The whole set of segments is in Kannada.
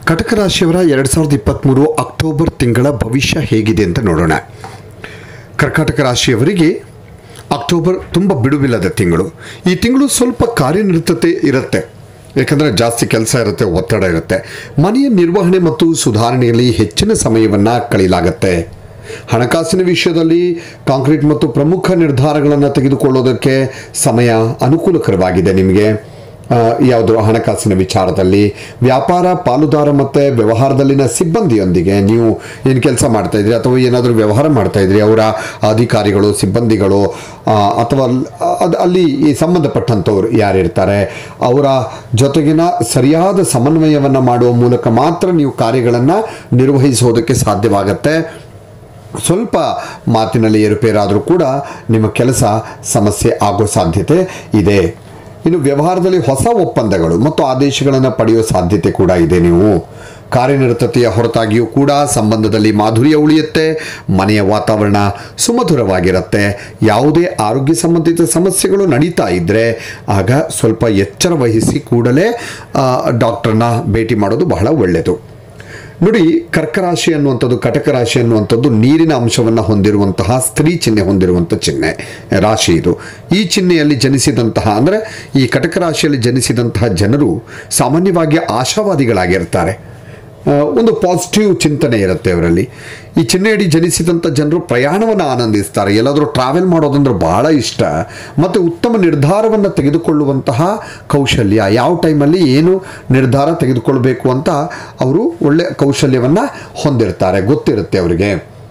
ಕಟಕ ರಾಶಿಯವರ ಎರಡು ಸಾವಿರದ ಇಪ್ಪತ್ತ್ಮೂರು ಅಕ್ಟೋಬರ್ ತಿಂಗಳ ಭವಿಷ್ಯ ಹೇಗಿದೆ ಅಂತ ನೋಡೋಣ ಕರ್ಕಾಟಕ ರಾಶಿಯವರಿಗೆ ಅಕ್ಟೋಬರ್ ತುಂಬ ಬಿಡುವಿಲ್ಲದ ತಿಂಗಳು ಈ ತಿಂಗಳು ಸ್ವಲ್ಪ ಕಾರ್ಯನಿರತತೆ ಇರುತ್ತೆ ಯಾಕಂದರೆ ಜಾಸ್ತಿ ಕೆಲಸ ಇರುತ್ತೆ ಒತ್ತಡ ಇರುತ್ತೆ ಮನೆಯ ನಿರ್ವಹಣೆ ಮತ್ತು ಸುಧಾರಣೆಯಲ್ಲಿ ಹೆಚ್ಚಿನ ಸಮಯವನ್ನು ಕಳೆಯಲಾಗತ್ತೆ ಹಣಕಾಸಿನ ವಿಷಯದಲ್ಲಿ ಕಾಂಕ್ರೀಟ್ ಮತ್ತು ಪ್ರಮುಖ ನಿರ್ಧಾರಗಳನ್ನು ತೆಗೆದುಕೊಳ್ಳೋದಕ್ಕೆ ಸಮಯ ಅನುಕೂಲಕರವಾಗಿದೆ ನಿಮಗೆ ಆ, ಯಾವುದು ಹಣಕಾಸಿನ ವಿಚಾರದಲ್ಲಿ ವ್ಯಾಪಾರ ಪಾಲುದಾರ ಮತ್ತು ವ್ಯವಹಾರದಲ್ಲಿನ ಸಿಬ್ಬಂದಿಯೊಂದಿಗೆ ನೀವು ಏನು ಕೆಲಸ ಮಾಡ್ತಾ ಇದ್ರಿ ಅಥವಾ ಏನಾದರೂ ವ್ಯವಹಾರ ಮಾಡ್ತಾ ಇದ್ರಿ ಅವರ ಅಧಿಕಾರಿಗಳು ಸಿಬ್ಬಂದಿಗಳು ಆ, ಅಥವಾ ಅಲ್- ಅದು ಅಲ್ಲಿ ಈ ಸಂಬಂಧಪಟ್ಟಂಥವ್ರು ಯಾರಿರ್ತಾರೆ ಅವರ ಜೊತೆಗಿನ ಸರಿಯಾದ ಸಮನ್ವಯವನ್ನು ಮಾಡುವ ಮೂಲಕ ಮಾತ್ರ ನೀವು ಕಾರ್ಯಗಳನ್ನು ನಿರ್ವಹಿಸೋದಕ್ಕೆ ಸಾಧ್ಯವಾಗತ್ತೆ ಸ್ವಲ್ಪ ಮಾತಿನಲ್ಲಿ ಏರುಪೇರಾದರೂ ಕೂಡ ನಿಮ್ಮ ಕೆಲಸ ಸಮಸ್ಯೆ ಆಗೋ ಸಾಧ್ಯತೆ ಇದೆ ಇನ್ನು ವ್ಯವಹಾರದಲ್ಲಿ ಹೊಸ ಒಪ್ಪಂದಗಳು ಮತ್ತು ಆದೇಶಗಳನ್ನು ಪಡೆಯುವ ಸಾಧ್ಯತೆ ಕೂಡ ಇದೆ ನೀವು ಕಾರ್ಯನಿರತತೆಯ ಹೊರತಾಗಿಯೂ ಕೂಡ ಸಂಬಂಧದಲ್ಲಿ ಮಾಧುರ್ಯ ಉಳಿಯುತ್ತೆ ಮನೆಯ ವಾತಾವರಣ ಸುಮಧುರವಾಗಿರುತ್ತೆ ಯಾವುದೇ ಆರೋಗ್ಯ ಸಂಬಂಧಿತ ಸಮಸ್ಯೆಗಳು ನಡೀತಾ ಇದ್ದರೆ ಆಗ ಸ್ವಲ್ಪ ಎಚ್ಚರ ವಹಿಸಿ ಕೂಡಲೇ ಆ, ಡಾಕ್ಟರ್ನ ಭೇಟಿ ಮಾಡೋದು ಬಹಳ ಒಳ್ಳೆಯದು ನೋಡಿ ಕರ್ಕರಾಶಿ ಅನ್ನುವಂಥದ್ದು ಕಟಕ ರಾಶಿ ಅನ್ನುವಂಥದ್ದು ನೀರಿನ ಅಂಶವನ್ನು ಹೊಂದಿರುವಂತಹ ಸ್ತ್ರೀ ಚಿಹ್ನೆ ಹೊಂದಿರುವಂಥ ಚಿಹ್ನೆ ರಾಶಿ ಇದು ಈ ಚಿಹ್ನೆಯಲ್ಲಿ ಜನಿಸಿದಂತಹ ಅಂದರೆ ಈ ಕಟಕ ರಾಶಿಯಲ್ಲಿ ಜನಿಸಿದಂತಹ ಜನರು ಸಾಮಾನ್ಯವಾಗಿ ಆಶಾವಾದಿಗಳಾಗಿರ್ತಾರೆ ಆ, ಒಂದು ಪಾಸಿಟಿವ್ ಚಿಂತನೆ ಇರುತ್ತೆ ಅವರಲ್ಲಿ ಈ ಚಿಹ್ನೆಯಡಿ ಜನಿಸಿದಂಥ ಜನರು ಪ್ರಯಾಣವನ್ನು ಆನಂದಿಸ್ತಾರೆ ಎಲ್ಲಾದರೂ ಟ್ರಾವೆಲ್ ಮಾಡೋದಂದ್ರೆ ಬಹಳ ಇಷ್ಟ ಮತ್ತು ಉತ್ತಮ ನಿರ್ಧಾರವನ್ನು ತೆಗೆದುಕೊಳ್ಳುವಂತಹ ಕೌಶಲ್ಯ ಯಾವ ಟೈಮಲ್ಲಿ ಏನು ನಿರ್ಧಾರ ತೆಗೆದುಕೊಳ್ಬೇಕು ಅಂತ ಅವರು ಒಳ್ಳೆಯ ಕೌಶಲ್ಯವನ್ನು ಹೊಂದಿರ್ತಾರೆ ಗೊತ್ತಿರುತ್ತೆ ಅವರಿಗೆ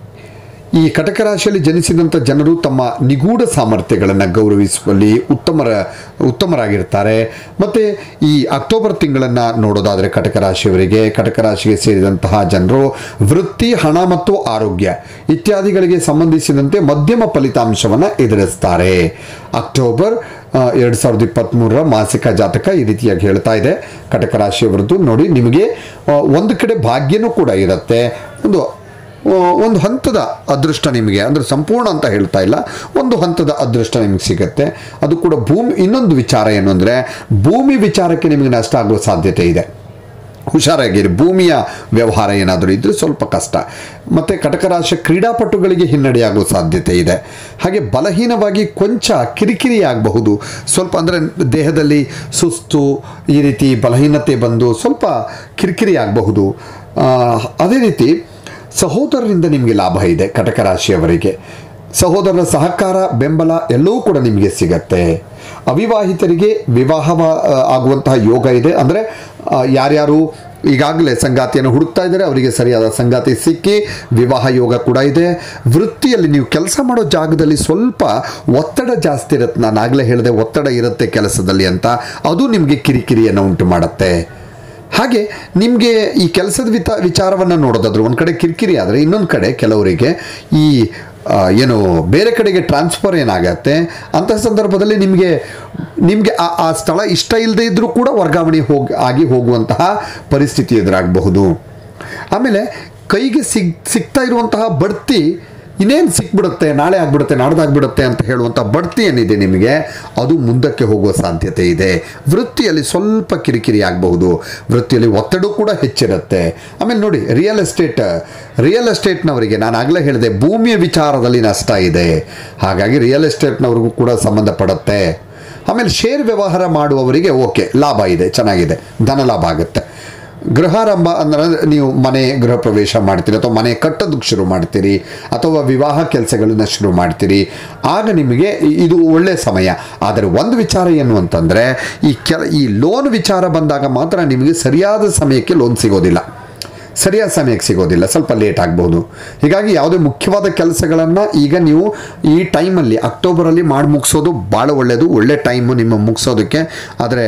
ಈ ಕಟಕ ರಾಶಿಯಲ್ಲಿ ಜನಿಸಿದಂಥ ಜನರು ತಮ್ಮ ನಿಗೂಢ ಸಾಮರ್ಥ್ಯಗಳನ್ನು ಗೌರವಿಸುವಲ್ಲಿ ಉತ್ತಮರ ಉತ್ತಮರಾಗಿರ್ತಾರೆ ಮತ್ತು ಈ ಅಕ್ಟೋಬರ್ ತಿಂಗಳನ್ನು ನೋಡೋದಾದರೆ ಕಟಕ ರಾಶಿಯವರಿಗೆ ಕಟಕ ರಾಶಿಗೆ ಸೇರಿದಂತಹ ಜನರು ವೃತ್ತಿ ಹಣ ಮತ್ತು ಆರೋಗ್ಯ ಇತ್ಯಾದಿಗಳಿಗೆ ಸಂಬಂಧಿಸಿದಂತೆ ಮಧ್ಯಮ ಫಲಿತಾಂಶವನ್ನು ಎದುರಿಸ್ತಾರೆ ಅಕ್ಟೋಬರ್ ಎರಡು ಸಾವಿರದ ಇಪ್ಪತ್ತ್ಮೂರರ ಮಾಸಿಕ ಜಾತಕ ಈ ರೀತಿಯಾಗಿ ಹೇಳ್ತಾ ಇದೆ ಕಟಕ ರಾಶಿಯವರದ್ದು ನೋಡಿ ನಿಮಗೆ ಆ, ಒಂದು ಕಡೆ ಭಾಗ್ಯನೂ ಕೂಡ ಇರುತ್ತೆ ಒಂದು ಆ, ಒಂದು ಹಂತದ ಅದೃಷ್ಟ ನಿಮಗೆ ಅಂದರೆ ಸಂಪೂರ್ಣ ಅಂತ ಹೇಳ್ತಾ ಇಲ್ಲ ಒಂದು ಹಂತದ ಅದೃಷ್ಟ ನಿಮಗೆ ಸಿಗುತ್ತೆ ಅದು ಕೂಡ ಭೂಮಿ ಇನ್ನೊಂದು ವಿಚಾರ ಏನು ಅಂದರೆ ಭೂಮಿ ವಿಚಾರಕ್ಕೆ ನಿಮಗೆ ನಷ್ಟ ಆಗುವ ಸಾಧ್ಯತೆ ಇದೆ ಹುಷಾರಾಗಿರಿ ಭೂಮಿಯ ವ್ಯವಹಾರ ಏನಾದರೂ ಇದ್ದರೆ ಸ್ವಲ್ಪ ಕಷ್ಟ ಮತ್ತು ಕಟಕ ರಾಶಿಯ ಕ್ರೀಡಾಪಟುಗಳಿಗೆ ಹಿನ್ನಡೆಯಾಗುವ ಸಾಧ್ಯತೆ ಇದೆ ಹಾಗೆ ಬಲಹೀನವಾಗಿ ಕೊಂಚ ಕಿರಿಕಿರಿ ಆಗಬಹುದು ಸ್ವಲ್ಪ ಅಂದರೆ ದೇಹದಲ್ಲಿ ಸುಸ್ತು ಈ ರೀತಿ ಬಲಹೀನತೆ ಬಂದು ಸ್ವಲ್ಪ ಕಿರಿಕಿರಿ ಆಗಬಹುದು ಆ, ಅದೇ ರೀತಿ ಸಹೋದರರಿಂದ ನಿಮಗೆ ಲಾಭ ಇದೆ ಕಟಕ ರಾಶಿಯವರಿಗೆ ಸಹೋದರರ ಸಹಕಾರ ಬೆಂಬಲ ಎಲ್ಲವೂ ಕೂಡ ನಿಮಗೆ ಸಿಗತ್ತೆ ಅವಿವಾಹಿತರಿಗೆ ವಿವಾಹ ಆಗುವಂತಹ ಯೋಗ ಇದೆ ಅಂದರೆ ಆ, ಯಾರ್ಯಾರು ಈಗಾಗಲೇ ಸಂಗಾತಿಯನ್ನು ಹುಡುಕ್ತಾ ಇದ್ದಾರೆ ಅವರಿಗೆ ಸರಿಯಾದ ಸಂಗಾತಿ ಸಿಕ್ಕಿ ವಿವಾಹ ಯೋಗ ಕೂಡ ಇದೆ ವೃತ್ತಿಯಲ್ಲಿ ನೀವು ಕೆಲಸ ಮಾಡೋ ಜಾಗದಲ್ಲಿ ಸ್ವಲ್ಪ ಒತ್ತಡ ಜಾಸ್ತಿ ಇರುತ್ತೆ ನಾನು ಆಗಲೇ ಹೇಳಿದೆ ಒತ್ತಡ ಇರುತ್ತೆ ಕೆಲಸದಲ್ಲಿ ಅಂತ ಅದು ನಿಮಗೆ ಕಿರಿಕಿರಿಯನ್ನು ಉಂಟು ಮಾಡುತ್ತೆ ಹಾಗೆ ನಿಮಗೆ ಈ ಕೆಲಸದ ವಿತ ವಿಚಾರವನ್ನು ನೋಡೋದಾದ್ರೆ ಒಂದು ಕಡೆ ಕಿರಿಕಿರಿ ಆದರೆ ಇನ್ನೊಂದು ಕಡೆ ಕೆಲವರಿಗೆ ಈ ಆ, ಏನು ಬೇರೆ ಕಡೆಗೆ ಟ್ರಾನ್ಸ್ಫರ್ ಏನಾಗತ್ತೆ ಅಂತಹ ಸಂದರ್ಭದಲ್ಲಿ ನಿಮಗೆ ನಿಮಗೆ ಆ ಆ ಸ್ಥಳ ಇಷ್ಟ ಇಲ್ಲದೆ ಇದ್ದರೂ ಕೂಡ ವರ್ಗಾವಣೆ ಹೋಗಿ ಆಗಿ ಹೋಗುವಂತಹ ಪರಿಸ್ಥಿತಿ ಎದುರಾಗಬಹುದು ಆಮೇಲೆ ಕೈಗೆ ಸಿಗ್ ಸಿಗ್ತಾ ಇರುವಂತಹ ಬಡ್ತಿ ಇನ್ನೇನು ಸಿಕ್ಬಿಡುತ್ತೆ ನಾಳೆ ಆಗ್ಬಿಡುತ್ತೆ ನಾಡ್ದಾಗ್ಬಿಡುತ್ತೆ ಅಂತ ಹೇಳುವಂಥ ಬಡ್ತಿ ಏನಿದೆ ನಿಮಗೆ ಅದು ಮುಂದಕ್ಕೆ ಹೋಗುವ ಸಾಧ್ಯತೆ ಇದೆ ವೃತ್ತಿಯಲ್ಲಿ ಸ್ವಲ್ಪ ಕಿರಿಕಿರಿ ಆಗಬಹುದು ವೃತ್ತಿಯಲ್ಲಿ ಒತ್ತಡ ಕೂಡ ಹೆಚ್ಚಿರುತ್ತೆ ಆಮೇಲೆ ನೋಡಿ ರಿಯಲ್ ಎಸ್ಟೇಟ್ ರಿಯಲ್ ಎಸ್ಟೇಟ್ನವರಿಗೆ ನಾನು ಆಗಲೇ ಹೇಳಿದೆ ಭೂಮಿಯ ವಿಚಾರದಲ್ಲಿ ನಷ್ಟ ಇದೆ ಹಾಗಾಗಿ ರಿಯಲ್ ಎಸ್ಟೇಟ್ನವ್ರಿಗೂ ಕೂಡ ಸಂಬಂಧಪಡುತ್ತೆ ಆಮೇಲೆ ಶೇರ್ ವ್ಯವಹಾರ ಮಾಡುವವರಿಗೆ ಓಕೆ ಲಾಭ ಇದೆ ಚೆನ್ನಾಗಿದೆ ಧನ ಲಾಭ ಆಗುತ್ತೆ ಗೃಹಾರಂಭ ಅಂದ್ರೆ ನೀವು ಮನೆ ಗೃಹ ಪ್ರವೇಶ ಮಾಡ್ತೀರಿ ಅಥವಾ ಮನೆ ಕಟ್ಟೋದಕ್ಕೆ ಶುರು ಮಾಡ್ತೀರಿ ಅಥವಾ ವಿವಾಹ ಕೆಲಸಗಳನ್ನ ಶುರು ಮಾಡ್ತೀರಿ ಆಗ ನಿಮಗೆ ಇ- ಇದು ಒಳ್ಳೆಯ ಸಮಯ ಆದರೆ ಒಂದು ವಿಚಾರ ಏನು ಅಂತಂದರೆ ಈ ಕೆಲ ಈ ಲೋನ್ ವಿಚಾರ ಬಂದಾಗ ಮಾತ್ರ ನಿಮಗೆ ಸರಿಯಾದ ಸಮಯಕ್ಕೆ ಲೋನ್ ಸಿಗೋದಿಲ್ಲ ಸರಿಯಾದ ಸಮಯಕ್ಕೆ ಸಿಗೋದಿಲ್ಲ ಸ್ವಲ್ಪ ಲೇಟ್ ಆಗ್ಬೋದು ಹೀಗಾಗಿ ಯಾವುದೇ ಮುಖ್ಯವಾದ ಕೆಲಸಗಳನ್ನು ಈಗ ನೀವು ಈ ಟೈಮಲ್ಲಿ ಅಕ್ಟೋಬರಲ್ಲಿ ಮಾಡಿ ಮುಗಿಸೋದು ಭಾಳ ಒಳ್ಳೆಯದು ಒಳ್ಳೆ ಟೈಮು ನಿಮ್ಮ ಮುಗಿಸೋದಕ್ಕೆ ಆದರೆ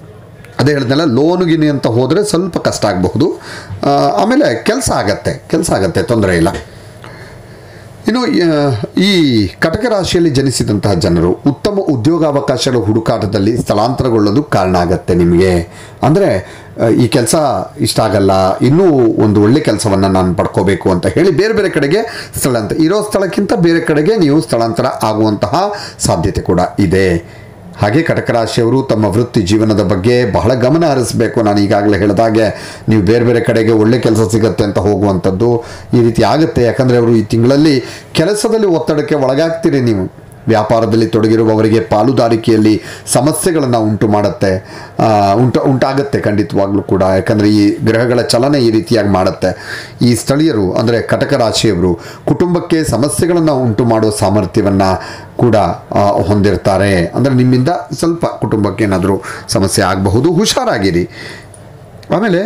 ಅದೇ ಹೇಳಿದ್ನಲ್ಲ ಲೋನು ಗಿನಿ ಅಂತ ಹೋದರೆ ಸ್ವಲ್ಪ ಕಷ್ಟ ಆಗಬಹುದು ಆ, ಆಮೇಲೆ ಕೆಲಸ ಆಗತ್ತೆ ಕೆಲಸ ಆಗತ್ತೆ ತೊಂದರೆ ಇಲ್ಲ ಇನ್ನು ಆ, ಈ ಕಟಕ ರಾಶಿಯಲ್ಲಿ ಜನಿಸಿದಂತಹ ಜನರು ಉತ್ತಮ ಉದ್ಯೋಗಾವಕಾಶಗಳ ಹುಡುಕಾಟದಲ್ಲಿ ಸ್ಥಳಾಂತರಗೊಳ್ಳೋದು ಕಾರಣ ಆಗತ್ತೆ ನಿಮಗೆ ಅಂದರೆ ಆ, ಈ ಕೆಲಸ ಇಷ್ಟ ಆಗಲ್ಲ ಇನ್ನೂ ಒಂದು ಒಳ್ಳೆ ಕೆಲಸವನ್ನು ನಾನು ಪಡ್ಕೋಬೇಕು ಅಂತ ಹೇಳಿ ಬೇರೆ ಬೇರೆ ಕಡೆಗೆ ಸ್ಥಳಾಂತರ ಇರೋ ಸ್ಥಳಕ್ಕಿಂತ ಬೇರೆ ಕಡೆಗೆ ನೀವು ಸ್ಥಳಾಂತರ ಆಗುವಂತಹ ಸಾಧ್ಯತೆ ಕೂಡ ಇದೆ ಹಾಗೆ ಕಟಕ ರಾಶಿಯವರು ತಮ್ಮ ವೃತ್ತಿ ಜೀವನದ ಬಗ್ಗೆ ಬಹಳ ಗಮನ ಹರಿಸಬೇಕು ನಾನು ಈಗಾಗಲೇ ಹೇಳಿದಾಗೆ ನೀವು ಬೇರೆ ಬೇರೆ ಕಡೆಗೆ ಒಳ್ಳೆ ಕೆಲಸ ಸಿಗುತ್ತೆ ಅಂತ ಹೋಗುವಂಥದ್ದು ಈ ರೀತಿ ಆಗುತ್ತೆ ಯಾಕಂದರೆ ಅವರು ಈ ತಿಂಗಳಲ್ಲಿ ಕೆಲಸದಲ್ಲಿ ಒತ್ತಡಕ್ಕೆ ಒಳಗಾಗ್ತೀರಿ ನೀವು ವ್ಯಾಪಾರದಲ್ಲಿ ತೊಡಗಿರುವವರಿಗೆ ಪಾಲುದಾರಿಕೆಯಲ್ಲಿ ಸಮಸ್ಯೆಗಳನ್ನು ಉಂಟು ಮಾಡುತ್ತೆ ಆ, ಉಂಟು ಉಂಟಾಗುತ್ತೆ ಖಂಡಿತವಾಗ್ಲೂ ಕೂಡ ಯಾಕಂದರೆ ಈ ಗ್ರಹಗಳ ಚಲನೆ ಈ ರೀತಿಯಾಗಿ ಮಾಡುತ್ತೆ ಈ ಸ್ಥಳೀಯರು ಅಂದರೆ ಕಟಕ ರಾಶಿಯವರು ಕುಟುಂಬಕ್ಕೆ ಸಮಸ್ಯೆಗಳನ್ನು ಉಂಟು ಮಾಡುವ ಸಾಮರ್ಥ್ಯವನ್ನು ಕೂಡ ಆ, ಹೊಂದಿರ್ತಾರೆ ಅಂದರೆ ನಿಮ್ಮಿಂದ ಸ್ವಲ್ಪ ಕುಟುಂಬಕ್ಕೆ ಏನಾದರೂ ಸಮಸ್ಯೆ ಆಗಬಹುದು ಹುಷಾರಾಗಿರಿ ಆಮೇಲೆ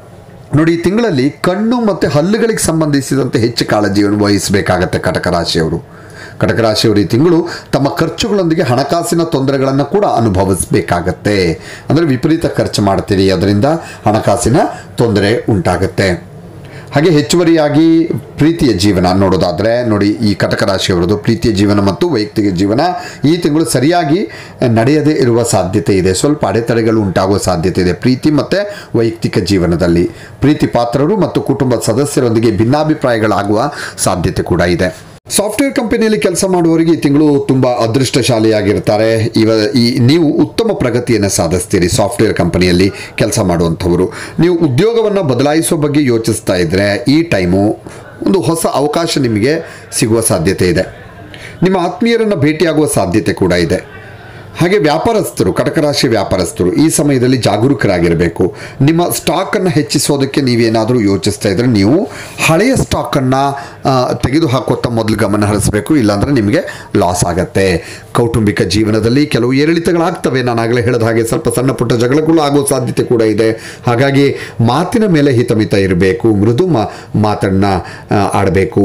ನೋಡಿ ಈ ತಿಂಗಳಲ್ಲಿ ಕಣ್ಣು ಮತ್ತು ಹಲ್ಲುಗಳಿಗೆ ಸಂಬಂಧಿಸಿದಂತೆ ಹೆಚ್ಚು ಕಾಳಜಿಯನ್ನು ವಹಿಸಬೇಕಾಗತ್ತೆ ಕಟಕ ರಾಶಿಯವರು ಕಟಕ ರಾಶಿಯವರು ಈ ತಿಂಗಳು ತಮ್ಮ ಖರ್ಚುಗಳೊಂದಿಗೆ ಹಣಕಾಸಿನ ತೊಂದರೆಗಳನ್ನು ಕೂಡ ಅನುಭವಿಸಬೇಕಾಗತ್ತೆ ಅಂದರೆ ವಿಪರೀತ ಖರ್ಚು ಮಾಡ್ತೀರಿ ಅದರಿಂದ ಹಣಕಾಸಿನ ತೊಂದರೆ ಉಂಟಾಗುತ್ತೆ ಹಾಗೆ ಹೆಚ್ಚುವರಿಯಾಗಿ ಪ್ರೀತಿಯ ಜೀವನ ನೋಡೋದಾದರೆ ನೋಡಿ ಈ ಕಟಕ ರಾಶಿಯವರದು ಪ್ರೀತಿಯ ಜೀವನ ಮತ್ತು ವೈಯಕ್ತಿಕ ಜೀವನ ಈ ತಿಂಗಳು ಸರಿಯಾಗಿ ನಡೆಯದೇ ಇರುವ ಸಾಧ್ಯತೆ ಇದೆ ಸ್ವಲ್ಪ ಅಡೆತಡೆಗಳು ಉಂಟಾಗುವ ಸಾಧ್ಯತೆ ಇದೆ ಪ್ರೀತಿ ಮತ್ತು ವೈಯಕ್ತಿಕ ಜೀವನದಲ್ಲಿ ಪ್ರೀತಿ ಪಾತ್ರರು ಮತ್ತು ಕುಟುಂಬದ ಸದಸ್ಯರೊಂದಿಗೆ ಭಿನ್ನಾಭಿಪ್ರಾಯಗಳಾಗುವ ಸಾಧ್ಯತೆ ಕೂಡ ಇದೆ ಸಾಫ್ಟ್ವೇರ್ ಕಂಪನಿಯಲ್ಲಿ ಕೆಲಸ ಮಾಡುವವರಿಗೆ ಈ ತಿಂಗಳು ತುಂಬ ಅದೃಷ್ಟಶಾಲಿಯಾಗಿರ್ತಾರೆ ಇವ ಈ ನೀವು ಉತ್ತಮ ಪ್ರಗತಿಯನ್ನು ಸಾಧಿಸ್ತೀರಿ ಸಾಫ್ಟ್ವೇರ್ ಕಂಪನಿಯಲ್ಲಿ ಕೆಲಸ ಮಾಡುವಂಥವರು ನೀವು ಉದ್ಯೋಗವನ್ನು ಬದಲಾಯಿಸುವ ಬಗ್ಗೆ ಯೋಚಿಸ್ತಾ ಇದ್ದರೆ ಈ ಟೈಮು ಒಂದು ಹೊಸ ಅವಕಾಶ ನಿಮಗೆ ಸಿಗುವ ಸಾಧ್ಯತೆ ಇದೆ ನಿಮ್ಮ ಆತ್ಮೀಯರನ್ನು ಭೇಟಿಯಾಗುವ ಸಾಧ್ಯತೆ ಕೂಡ ಇದೆ ಹಾಗೆ ವ್ಯಾಪಾರಸ್ಥರು ಕಟಕ ರಾಶಿ ವ್ಯಾಪಾರಸ್ಥರು ಈ ಸಮಯದಲ್ಲಿ ಜಾಗರೂಕರಾಗಿರಬೇಕು ನಿಮ್ಮ ಸ್ಟಾಕನ್ನು ಹೆಚ್ಚಿಸೋದಕ್ಕೆ ನೀವೇನಾದರೂ ಯೋಚಿಸ್ತಾ ಇದ್ದರೆ ನೀವು ಹಳೆಯ ಸ್ಟಾಕನ್ನು ತೆಗೆದುಹಾಕುವತ್ತ ಮೊದಲು ಗಮನ ಹರಿಸಬೇಕು ಇಲ್ಲಾಂದರೆ ನಿಮಗೆ ಲಾಸ್ ಆಗತ್ತೆ ಕೌಟುಂಬಿಕ ಜೀವನದಲ್ಲಿ ಕೆಲವು ಏರಿಳಿತಗಳಾಗ್ತವೆ ನಾನು ಆಗಲೇ ಹೇಳಿದ ಹಾಗೆ ಸ್ವಲ್ಪ ಸಣ್ಣ ಪುಟ್ಟ ಜಗಳಗಳು ಆಗೋ ಸಾಧ್ಯತೆ ಕೂಡ ಇದೆ ಹಾಗಾಗಿ ಮಾತಿನ ಮೇಲೆ ಹಿತಮಿತ ಇರಬೇಕು ಮೃದು ಮಾ ಮಾತನ್ನು ಆಡಬೇಕು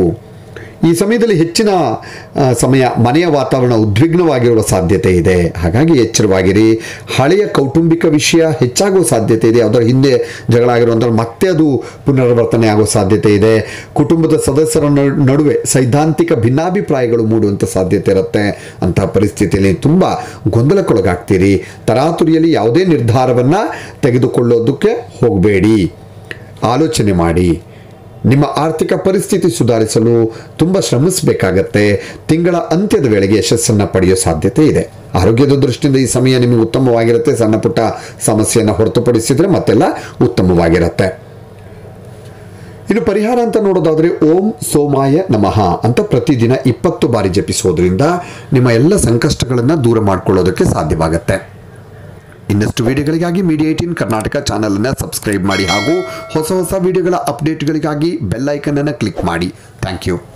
ಈ ಸಮಯದಲ್ಲಿ ಹೆಚ್ಚಿನ ಆ, ಸಮಯ ಮನೆಯ ವಾತಾವರಣ ಉದ್ವಿಗ್ನವಾಗಿರುವ ಸಾಧ್ಯತೆ ಇದೆ ಹಾಗಾಗಿ ಎಚ್ಚರವಾಗಿರಿ ಹಳೆಯ ಕೌಟುಂಬಿಕ ವಿಷಯ ಹೆಚ್ಚಾಗುವ ಸಾಧ್ಯತೆ ಇದೆ ಅದರ ಹಿಂದೆ ಜಗಳ ಆಗಿರುವಂಥ ಮತ್ತೆ ಅದು ಪುನರಾವರ್ತನೆ ಆಗೋ ಸಾಧ್ಯತೆ ಇದೆ ಕುಟುಂಬದ ಸದಸ್ಯರ ನಡು- ನಡುವೆ ಸೈದ್ಧಾಂತಿಕ ಭಿನ್ನಾಭಿಪ್ರಾಯಗಳು ಮೂಡುವಂಥ ಸಾಧ್ಯತೆ ಇರುತ್ತೆ ಅಂತಹ ಪರಿಸ್ಥಿತಿಯಲ್ಲಿ ತುಂಬ ಗೊಂದಲಕ್ಕೊಳಗಾಗ್ತೀರಿ ತರಾತುರಿಯಲ್ಲಿ ಯಾವುದೇ ನಿರ್ಧಾರವನ್ನು ತೆಗೆದುಕೊಳ್ಳೋದಕ್ಕೆ ಹೋಗಬೇಡಿ ಆಲೋಚನೆ ಮಾಡಿ ನಿಮ್ಮ ಆರ್ಥಿಕ ಪರಿಸ್ಥಿತಿ ಸುಧಾರಿಸಲು ತುಂಬ ಶ್ರಮಿಸಬೇಕಾಗತ್ತೆ ತಿಂಗಳ ಅಂತ್ಯದ ವೇಳೆಗೆ ಯಶಸ್ಸನ್ನು ಪಡೆಯೋ ಸಾಧ್ಯತೆ ಇದೆ ಆರೋಗ್ಯದ ದೃಷ್ಟಿಯಿಂದ ಈ ಸಮಯ ನಿಮಗೆ ಉತ್ತಮವಾಗಿರುತ್ತೆ ಸಣ್ಣ ಪುಟ್ಟ ಸಮಸ್ಯೆಯನ್ನು ಹೊರತುಪಡಿಸಿದರೆ ಮತ್ತೆಲ್ಲ ಉತ್ತಮವಾಗಿರುತ್ತೆ ಇನ್ನು ಪರಿಹಾರ ಅಂತ ನೋಡೋದಾದರೆ ಓಂ ಸೋಮಾಯ ನಮಃ ಅಂತ ಪ್ರತಿದಿನ ಇಪ್ಪತ್ತು ಬಾರಿ ಜಪಿಸೋದ್ರಿಂದ ನಿಮ್ಮ ಎಲ್ಲ ಸಂಕಷ್ಟಗಳನ್ನು ದೂರ ಮಾಡ್ಕೊಳ್ಳೋದಕ್ಕೆ ಸಾಧ್ಯವಾಗುತ್ತೆ ಇನ್ನಷ್ಟು ವಿಡಿಯೋಗಳಿಗಾಗಿ ಮೀಡಿಯಾ ಏಟೀನ್ ಕರ್ನಾಟಕ ಚಾನಲನ್ನು ಸಬ್ಸ್ಕ್ರೈಬ್ ಮಾಡಿ ಹಾಗೂ ಹೊಸ ಹೊಸ ವಿಡಿಯೋಗಳ ಅಪ್ಡೇಟ್ಗಳಿಗಾಗಿ ಬೆಲ್ ಐಕನನ್ನು ಕ್ಲಿಕ್ ಮಾಡಿ ಥ್ಯಾಂಕ್ ಯು